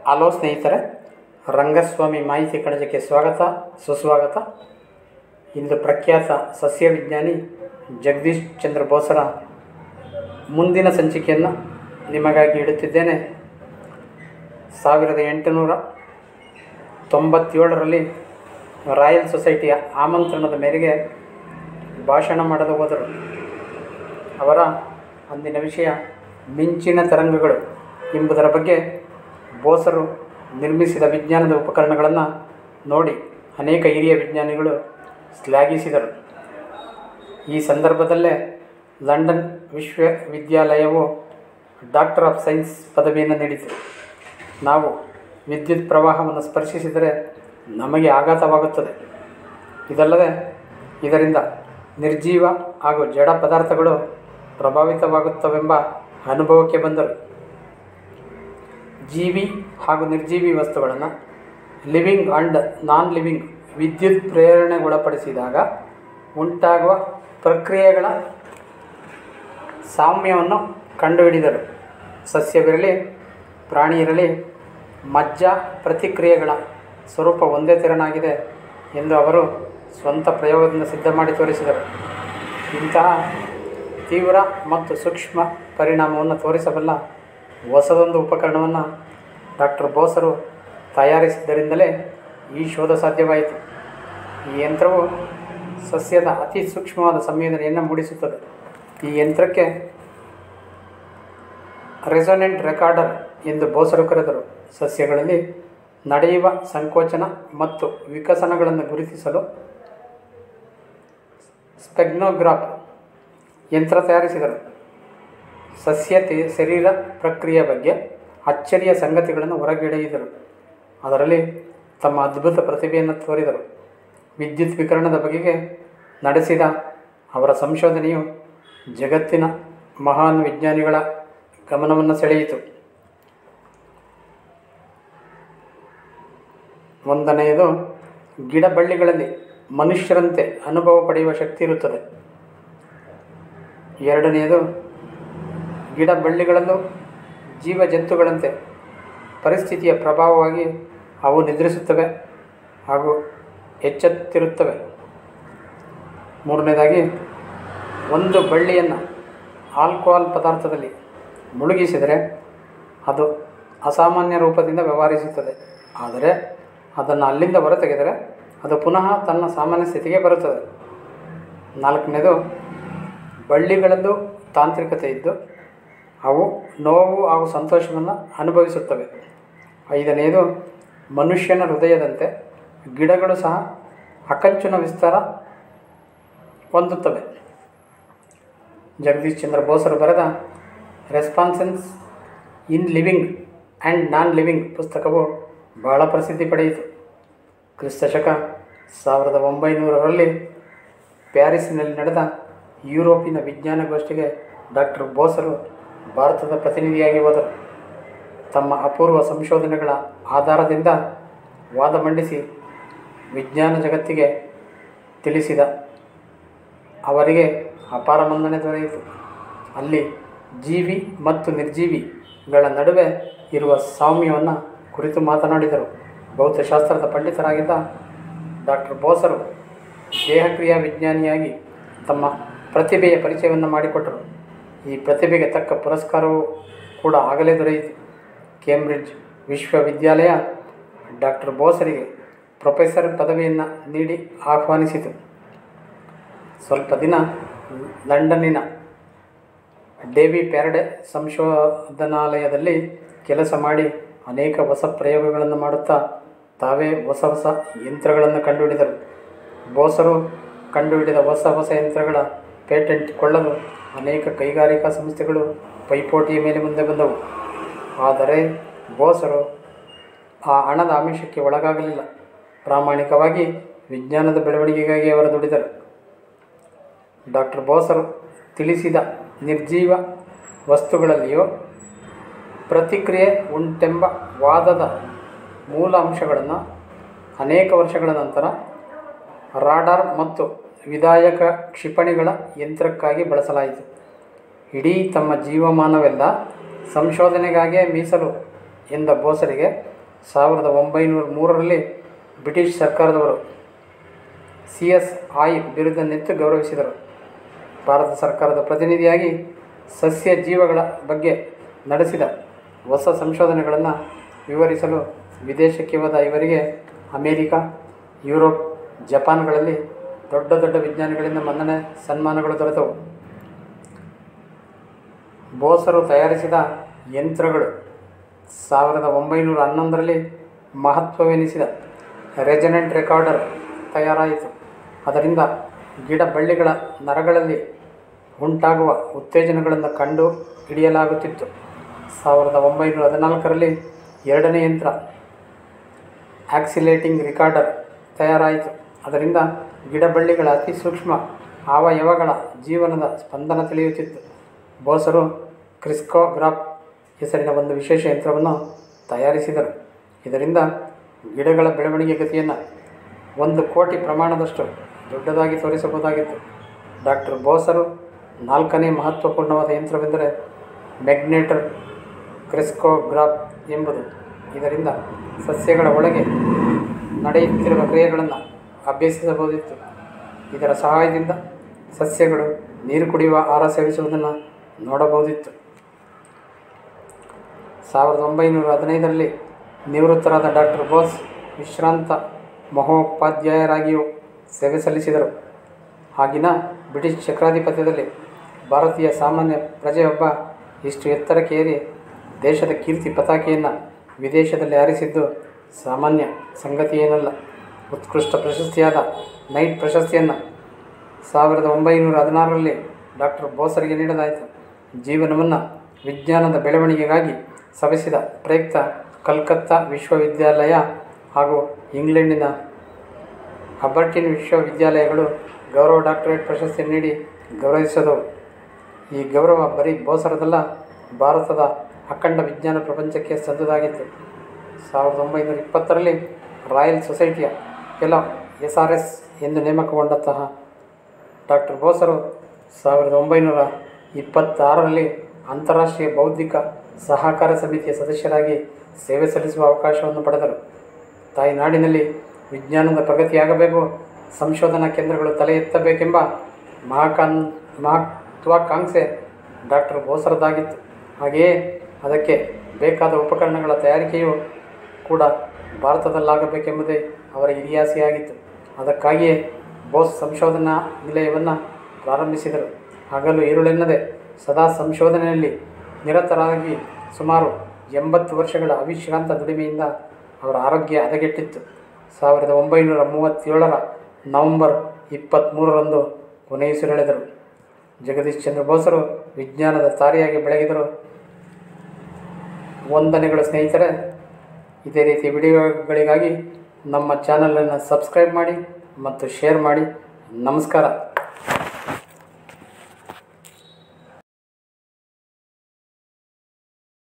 hello ಸ್ನೇಹಿತರೆ ರಂಗಸ್ವಾಮಿ ಮಾಹಿತಿ ಕಣಜಕ್ಕೆ ಸ್ವಾಗತ ಸುಸ್ವಾಗತ ಇಂದು ಪ್ರಖ್ಯಾತ ಸಸ್ಯ ವಿಜ್ಞಾನಿ ಜಗದೀಶ್ ಚಂದ್ರ ಬೋಸರ ಮುಂದಿನ ಸಂಚಿಕೆಯನ್ನು ನಿಮಗಾಗಿ ಇಡುತ್ತಿದ್ದೇನೆ ಸಾವಿರದ ಎಂಟುನೂರ ತೊಂಬತ್ತೇಳರಲ್ಲಿ ರಾಯಲ್ ಸೊಸೈಟಿಯ ಆಮಂತ್ರಣದ ಮೇರೆಗೆ ಭಾಷಣ ಮಾಡಲು ಹೋದರು ಅವರ ಅಂದಿನ ವಿಷಯ ಮಿಂಚಿನ ತರಂಗಗಳು ಎಂಬುದರ ಬಗ್ಗೆ ಬೋಸರು ನಿರ್ಮಿಸಿದ ವಿಜ್ಞಾನದ ಉಪಕರಣಗಳನ್ನು ನೋಡಿ ಅನೇಕ ಹಿರಿಯ ವಿಜ್ಞಾನಿಗಳು ಶ್ಲಾಘಿಸಿದರು ಈ ಸಂದರ್ಭದಲ್ಲೇ ಲಂಡನ್ ವಿಶ್ವವಿದ್ಯಾಲಯವು ಡಾಕ್ಟರ್ ಆಫ್ ಸೈನ್ಸ್ ಪದವಿಯನ್ನು ನೀಡಿತು ನಾವು ವಿದ್ಯುತ್ ಪ್ರವಾಹವನ್ನು ಸ್ಪರ್ಶಿಸಿದರೆ ನಮಗೆ ಆಘಾತವಾಗುತ್ತದೆ ಇದಲ್ಲದೆ ಇದರಿಂದ ನಿರ್ಜೀವ ಹಾಗೂ ಜಡ ಪದಾರ್ಥಗಳು ಪ್ರಭಾವಿತವಾಗುತ್ತವೆಂಬ ಅನುಭವಕ್ಕೆ ಬಂದರು ಜೀವಿ ಹಾಗೂ ನಿರ್ಜೀವಿ ವಸ್ತುಗಳನ್ನು ಲಿವಿಂಗ್ ಆ್ಯಂಡ್ ನಾನ್ ಲಿವಿಂಗ್ ವಿದ್ಯುತ್ ಪ್ರೇರಣೆಗೊಳಪಡಿಸಿದಾಗ ಉಂಟಾಗುವ ಪ್ರಕ್ರಿಯೆಗಳ ಸಾಮ್ಯವನ್ನು ಕಂಡುಹಿಡಿದರು ಸಸ್ಯವಿರಲಿ ಪ್ರಾಣಿ ಇರಲಿ ಮಜ್ಜ ಪ್ರತಿಕ್ರಿಯೆಗಳ ಸ್ವರೂಪ ಒಂದೇ ತೆರನಾಗಿದೆ ಎಂದು ಅವರು ಸ್ವಂತ ಪ್ರಯೋಗದಿಂದ ಸಿದ್ಧ ಮಾಡಿ ತೋರಿಸಿದರು ಇಂತಹ ತೀವ್ರ ಮತ್ತು ಸೂಕ್ಷ್ಮ ಪರಿಣಾಮವನ್ನು ತೋರಿಸಬಲ್ಲ ಹೊಸದೊಂದು ಉಪಕರಣವನ್ನು ಡಾಕ್ಟರ್ ಬೋಸರು ತಯಾರಿಸಿದ್ದರಿಂದಲೇ ಈ ಶೋಧ ಸಾಧ್ಯವಾಯಿತು ಈ ಯಂತ್ರವು ಸಸ್ಯದ ಅತಿ ಸೂಕ್ಷ್ಮವಾದ ಸಂವೇದನೆಯನ್ನು ಮೂಡಿಸುತ್ತದೆ ಈ ಯಂತ್ರಕ್ಕೆ ರೆಸೊನೆಂಟ್ ರೆಕಾರ್ಡರ್ ಎಂದು ಬೋಸರು ಕರೆದರು ಸಸ್ಯಗಳಲ್ಲಿ ನಡೆಯುವ ಸಂಕೋಚನ ಮತ್ತು ವಿಕಸನಗಳನ್ನು ಗುರುತಿಸಲು ಸ್ಪೆಗ್ನೋಗ್ರಾಫ್ ಯಂತ್ರ ತಯಾರಿಸಿದರು ಸಸ್ಯ ತೆ- ಶರೀರ ಪ್ರಕ್ರಿಯೆ ಬಗ್ಗೆ ಅಚ್ಚರಿಯ ಸಂಗತಿಗಳನ್ನು ಹೊರಗೆಳೆಯಿದರು ಅದರಲ್ಲಿ ತಮ್ಮ ಅದ್ಭುತ ಪ್ರತಿಭೆಯನ್ನು ತೋರಿದರು ವಿದ್ಯುತ್ ವಿಕಿರಣದ ಬಗೆಗೆ ನಡೆಸಿದ ಅವರ ಸಂಶೋಧನೆಯು ಜಗತ್ತಿನ ಮಹಾನ್ ವಿಜ್ಞಾನಿಗಳ ಗಮನವನ್ನು ಸೆಳೆಯಿತು ಒಂದನೆಯದು ಗಿಡ ಬಳ್ಳಿಗಳಲ್ಲಿ ಮನುಷ್ಯರಂತೆ ಅನುಭವ ಪಡೆಯುವ ಶಕ್ತಿ ಇರುತ್ತದೆ ಎರಡನೆಯದು ಗಿಡ ಬಳ್ಳಿಗಳಲ್ಲೂ ಜೀವ ಜಂತುಗಳಂತೆ ಪರಿಸ್ಥಿತಿಯ ಪ್ರಭಾವವಾಗಿ ಅವು ನಿದ್ರಿಸುತ್ತವೆ ಹಾಗೂ ಎಚ್ಚೆತ್ತಿರುತ್ತವೆ ಮೂರನೇದಾಗಿ ಒಂದು ಬಳ್ಳಿಯನ್ನು ಆಲ್ಕೋಹಾಲ್ ಪದಾರ್ಥದಲ್ಲಿ ಮುಳುಗಿಸಿದರೆ ಅದು ಅಸಾಮಾನ್ಯ ರೂಪದಿಂದ ವ್ಯವಹರಿಸುತ್ತದೆ ಆದರೆ ಅದನ್ನು ಅಲ್ಲಿಂದ ಹೊರತೆಗೆದರೆ ಅದು ಪುನಃ ತನ್ನ ಸಾಮಾನ್ಯ ಸ್ಥಿತಿಗೆ ಬರುತ್ತದೆ ನಾಲ್ಕನೇದು ಬಳ್ಳಿಗಳಲ್ಲೂ ತಾಂತ್ರಿಕತೆ ಇದ್ದು ಅವು ನೋವು ಹಾಗೂ ಸಂತೋಷವನ್ನು ಅನುಭವಿಸುತ್ತವೆ ಐದನೆಯದು ಮನುಷ್ಯನ ಹೃದಯದಂತೆ ಗಿಡಗಳು ಸಹ ಅಕಂಚನ ವಿಸ್ತಾರ ಹೊಂದುತ್ತವೆ ಜಗದೀಶ್ ಚಂದ್ರ ಬೋಸರು ಬರೆದ responses in living and non living ಪುಸ್ತಕವು ಬಹಳ ಪ್ರಸಿದ್ಧಿ ಪಡೆಯಿತು ಕ್ರಿಸ್ತಶಕ ಸಾವಿರದ ಒಂಬೈನೂರರಲ್ಲಿ ಪ್ಯಾರಿಸ್ಸಿನಲ್ಲಿ ನಡೆದ ಯುರೋಪಿನ ವಿಜ್ಞಾನಗೋಷ್ಠಿಗೆ ಡಾಕ್ಟರ್ ಬೋಸರು ಭಾರತದ ಪ್ರತಿನಿಧಿಯಾಗಿ ಹೋದರು ತಮ್ಮ ಅಪೂರ್ವ ಸಂಶೋಧನೆಗಳ ಆಧಾರದಿಂದ ವಾದ ಮಂಡಿಸಿ ವಿಜ್ಞಾನ ಜಗತ್ತಿಗೆ ತಿಳಿಸಿದ ಅವರಿಗೆ ಅಪಾರ ಮನ್ನಣೆ ದೊರೆಯಿತು ಅಲ್ಲಿ ಜೀವಿ ಮತ್ತು ನಿರ್ಜೀವಿಗಳ ನಡುವೆ ಇರುವ ಸಾಮ್ಯವನ್ನು ಕುರಿತು ಮಾತನಾಡಿದರು ಭೌತಶಾಸ್ತ್ರದ ಪಂಡಿತರಾಗಿದ್ದ ಡಾಕ್ಟರ್ ಬೋಸರು ದೇಹಕ್ರಿಯಾ ವಿಜ್ಞಾನಿಯಾಗಿ ತಮ್ಮ ಪ್ರತಿಭೆಯ ಪರಿಚಯವನ್ನು ಮಾಡಿಕೊಟ್ಟರು ಈ ಪ್ರತಿಭೆಗೆ ತಕ್ಕ ಪುರಸ್ಕಾರವೂ ಕೂಡ ಆಗಲೇ ದೊರೆಯಿತು ಕೇಂಬ್ರಿಡ್ಜ್ ವಿಶ್ವವಿದ್ಯಾಲಯ ಡಾಕ್ಟರ್ ಬೋಸರಿಗೆ ಪ್ರೊಫೆಸರ್ ಪದವಿಯನ್ನು ನೀಡಿ ಆಹ್ವಾನಿಸಿತು ಸ್ವಲ್ಪ ದಿನ ಲಂಡನ್ನಿನ ಡೇವಿ ಪ್ಯಾರಡೆ ಸಂಶೋಧನಾಲಯದಲ್ಲಿ ಕೆಲಸ ಮಾಡಿ ಅನೇಕ ಹೊಸ ಪ್ರಯೋಗಗಳನ್ನು ಮಾಡುತ್ತಾ ತಾವೇ ಹೊಸ ಹೊಸ ಯಂತ್ರಗಳನ್ನು ಕಂಡುಹಿಡಿದರು ಬೋಸರು ಕಂಡುಹಿಡಿದ ಹೊಸ ಹೊಸ ಯಂತ್ರಗಳ ಪೇಟೆಂಟ್ ಕೊಳ್ಳಲು ಅನೇಕ ಕೈಗಾರಿಕಾ ಸಂಸ್ಥೆಗಳು ಪೈಪೋಟಿಯ ಮೇಲೆ ಮುಂದೆ ಬಂದವು ಆದರೆ ಬೋಸರು ಆ ಹಣದ ಆಮಿಷಕ್ಕೆ ಒಳಗಾಗಲಿಲ್ಲ ಪ್ರಾಮಾಣಿಕವಾಗಿ ವಿಜ್ಞಾನದ ಬೆಳವಣಿಗೆಗಾಗಿ ಅವರು ದುಡಿದರು ಡಾಕ್ಟರ್ ಬೋಸರು ತಿಳಿಸಿದ ನಿರ್ಜೀವ ವಸ್ತುಗಳಲ್ಲಿಯೂ ಪ್ರತಿಕ್ರಿಯೆ ಉಂಟೆಂಬ ವಾದದ ಮೂಲ ಅಂಶಗಳನ್ನು ಅನೇಕ ವರ್ಷಗಳ ನಂತರ ರಾಡಾರ್ ಮತ್ತು ವಿಧಾಯಕ ಕ್ಷಿಪಣಿಗಳ ಯಂತ್ರಕ್ಕಾಗಿ ಬಳಸಲಾಯಿತು ಇಡೀ ತಮ್ಮ ಜೀವಮಾನವೆಲ್ಲ ಸಂಶೋಧನೆಗಾಗಿಯೇ ಮೀಸಲು ಎಂದ ಬೋಸರಿಗೆ ಸಾವಿರದ ಒಂಬೈನೂರ ಮೂರರಲ್ಲಿ ಬ್ರಿಟಿಷ್ ಸರ್ಕಾರದವರು ಸಿ ಎಸ್ ಐ ವಿರುದ್ಧ ನಿಂತು ಗೌರವಿಸಿದರು ಭಾರತ ಸರ್ಕಾರದ ಪ್ರತಿನಿಧಿಯಾಗಿ ಸಸ್ಯ ಜೀವಗಳ ಬಗ್ಗೆ ನಡೆಸಿದ ಹೊಸ ಸಂಶೋಧನೆಗಳನ್ನು ವಿವರಿಸಲು ವಿದೇಶಕ್ಕೆ ಹೋದ ಇವರಿಗೆ ಅಮೇರಿಕ ಯುರೋಪ್ ಜಪಾನ್ಗಳಲ್ಲಿ ದೊಡ್ಡ ದೊಡ್ಡ ವಿಜ್ಞಾನಿಗಳಿಂದ ಮನ್ನಣೆ ಸನ್ಮಾನಗಳು ದೊರೆತವು ಬೋಸರು ತಯಾರಿಸಿದ ಯಂತ್ರಗಳು ಸಾವಿರದ ಒಂಬೈನೂರ ಹನ್ನೊಂದರಲ್ಲಿ ಮಹತ್ವವೆನಿಸಿದ ರೆಜನೆಂಟ್ ರೆಕಾರ್ಡರ್ ತಯಾರಾಯಿತು ಅದರಿಂದ ಗಿಡ ಬಳ್ಳಿಗಳ ನರಗಳಲ್ಲಿ ಉಂಟಾಗುವ ಉತ್ತೇಜನಗಳನ್ನು ಕಂಡು ಹಿಡಿಯಲಾಗುತ್ತಿತ್ತು ಸಾವಿರದ ಒಂಬೈನೂರ ಹದಿನಾಲ್ಕರಲ್ಲಿ ಎರಡನೇ ಯಂತ್ರ ಆಕ್ಸಿಲೇಟಿಂಗ್ ರಿಕಾರ್ಡರ್ ತಯಾರಾಯಿತು ಅದರಿಂದ ಗಿಡಬಳ್ಳಿಗಳ ಅತಿ ಸೂಕ್ಷ್ಮ ಅವಯವಗಳ ಜೀವನದ ಸ್ಪಂದನ ತಿಳಿಯುತ್ತಿತ್ತು ಬೋಸರು ಕ್ರಿಸ್ಕೋಗ್ರಾಫ್ ಹೆಸರಿನ ಒಂದು ವಿಶೇಷ ಯಂತ್ರವನ್ನು ತಯಾರಿಸಿದರು ಇದರಿಂದ ಗಿಡಗಳ ಬೆಳವಣಿಗೆ ಗತಿಯನ್ನು ಒಂದು ಕೋಟಿ ಪ್ರಮಾಣದಷ್ಟು ದೊಡ್ಡದಾಗಿ ತೋರಿಸಬಹುದಾಗಿತ್ತು ಡಾಕ್ಟರ್ ಬೋಸರು ನಾಲ್ಕನೇ ಮಹತ್ವಪೂರ್ಣವಾದ ಯಂತ್ರವೆಂದರೆ ಮೆಗ್ನೇಟರ್ ಕ್ರಿಸ್ಕೋಗ್ರಾಫ್ ಎಂಬುದು ಇದರಿಂದ ಸಸ್ಯಗಳ ಒಳಗೆ ನಡೆಯುತ್ತಿರುವ ಕ್ರಿಯೆಗಳನ್ನು ಅಭ್ಯಸಿಸಬಹುದಿತ್ತು ಇದರ ಸಹಾಯದಿಂದ ಸಸ್ಯಗಳು ನೀರು ಕುಡಿಯುವ ಆಹಾರ ಸೇವಿಸುವುದನ್ನು ನೋಡಬಹುದಿತ್ತು ಸಾವಿರದ ಒಂಬೈನೂರ ಹದಿನೈದರಲ್ಲಿ ನಿವೃತ್ತರಾದ ಡಾಕ್ಟರ್ ಬೋಸ್ ವಿಶ್ರಾಂತ ಮಹೋಪಾಧ್ಯಾಯರಾಗಿಯೂ ಸೇವೆ ಸಲ್ಲಿಸಿದರು ಆಗಿನ ಬ್ರಿಟಿಷ್ ಚಕ್ರಾಧಿಪತ್ಯದಲ್ಲಿ ಭಾರತೀಯ ಸಾಮಾನ್ಯ ಪ್ರಜೆಯೊಬ್ಬ ಇಷ್ಟು ಎತ್ತರಕ್ಕೆ ಏರಿ ದೇಶದ ಕೀರ್ತಿ ಪತಾಕೆಯನ್ನು ವಿದೇಶದಲ್ಲಿ ಹಾರಿಸಿದ್ದು ಸಾಮಾನ್ಯ ಸಂಗತಿಯೇನಲ್ಲ ಉತ್ಕೃಷ್ಟ ಪ್ರಶಸ್ತಿಯಾದ ನೈಟ್ ಪ್ರಶಸ್ತಿಯನ್ನು ಸಾವಿರದ ಒಂಬೈನೂರ ಹದಿನಾರರಲ್ಲಿ ಡಾಕ್ಟರ್ ಬೋಸರಿಗೆ ನೀಡಲಾಯಿತು ಜೀವನವನ್ನು ವಿಜ್ಞಾನದ ಬೆಳವಣಿಗೆಗಾಗಿ ಸವೆಸಿದ ಪ್ರಯುಕ್ತ ಕಲ್ಕತ್ತಾ ವಿಶ್ವವಿದ್ಯಾಲಯ ಹಾಗೂ ಇಂಗ್ಲೆಂಡಿನ ಅಬರ್ಟಿನ್ ವಿಶ್ವವಿದ್ಯಾಲಯಗಳು ಗೌರವ ಡಾಕ್ಟರೇಟ್ ಪ್ರಶಸ್ತಿ ನೀಡಿ ಗೌರವಿಸಿದವು ಈ ಗೌರವ ಬರೀ ಬೋಸರದಲ್ಲ ಭಾರತದ ಅಖಂಡ ವಿಜ್ಞಾನ ಪ್ರಪಂಚಕ್ಕೆ ಸಂದುದಾಗಿತ್ತು ಸಾವಿರದ ಒಂಬೈನೂರ ಇಪ್ಪತ್ತರಲ್ಲಿ ರಾಯಲ್ ಸೊಸೈಟಿಯ ಫೆಲೋ ಎಸ್ ಆರ್ ಎಸ್ ಎಂದು ನೇಮಕಗೊಂಡಂತಹ ಡಾಕ್ಟರ್ ಬೋಸರು ಸಾವಿರದ ಒಂಬೈನೂರ ಇಪ್ಪತ್ತಾರರಲ್ಲಿ ಅಂತಾರಾಷ್ಟ್ರೀಯ ಬೌದ್ಧಿಕ ಸಹಕಾರ ಸಮಿತಿಯ ಸದಸ್ಯರಾಗಿ ಸೇವೆ ಸಲ್ಲಿಸುವ ಅವಕಾಶವನ್ನು ಪಡೆದರು ತಾಯಿನಾಡಿನಲ್ಲಿ ವಿಜ್ಞಾನದ ಪ್ರಗತಿಯಾಗಬೇಕು ಸಂಶೋಧನಾ ಕೇಂದ್ರಗಳು ತಲೆ ಎತ್ತಬೇಕೆಂಬ ಮಹಾಕಾನ್ ಮಹತ್ವಾಕಾಂಕ್ಷೆ ಡಾಕ್ಟರ್ ಬೋಸರದಾಗಿತ್ತು ಹಾಗೆಯೇ ಅದಕ್ಕೆ ಬೇಕಾದ ಉಪಕರಣಗಳ ತಯಾರಿಕೆಯು ಕೂಡ ಭಾರತದಲ್ಲಾಗಬೇಕೆಂಬುದೇ ಅವರ ಹಿರಿಯಾಸೆಯಾಗಿತ್ತು ಅದಕ್ಕಾಗಿಯೇ ಬೋಸ್ ಸಂಶೋಧನಾ ನಿಲಯವನ್ನು ಪ್ರಾರಂಭಿಸಿದರು ಹಗಲು ഇരുಳೆನ್ನದೆ ಸದಾ ಸಂಶೋಧನೆಯಲ್ಲಿ ನಿರತರಾಗಿ ಸುಮಾರು ಎಂಬತ್ತು ವರ್ಷಗಳ ಅವಿಶ್ರಾಂತ ದುಡಿಮೆಯಿಂದ ಅವರ ಆರೋಗ್ಯ ಹದಗೆಟ್ಟಿತ್ತು ಸಾವಿರದ ಒಂಬೈನೂರ ಮೂವತ್ತೇಳರ ನವೆಂಬರ್ ಇಪ್ಪತ್ತ್ಮೂರರಂದು ಕೊನೆಯುಸಿರೆಳೆದರು ಜಗದೀಶ್ ಚಂದ್ರ ಬೋಸರು ವಿಜ್ಞಾನದ ತಾರೆಯಾಗಿ ಬೆಳಗಿದರು ವಂದನೆಗಳು ಸ್ನೇಹಿತರೆ ಇದೇ ರೀತಿ ವಿಡಿಯೋಗಳಿಗಾಗಿ ನಮ್ಮ ಚಾನಲನ್ನು ಸಬ್ಸ್ಕ್ರೈಬ್ ಮಾಡಿ ಮತ್ತು ಶೇರ್ ಮಾಡಿ ನಮಸ್ಕಾರ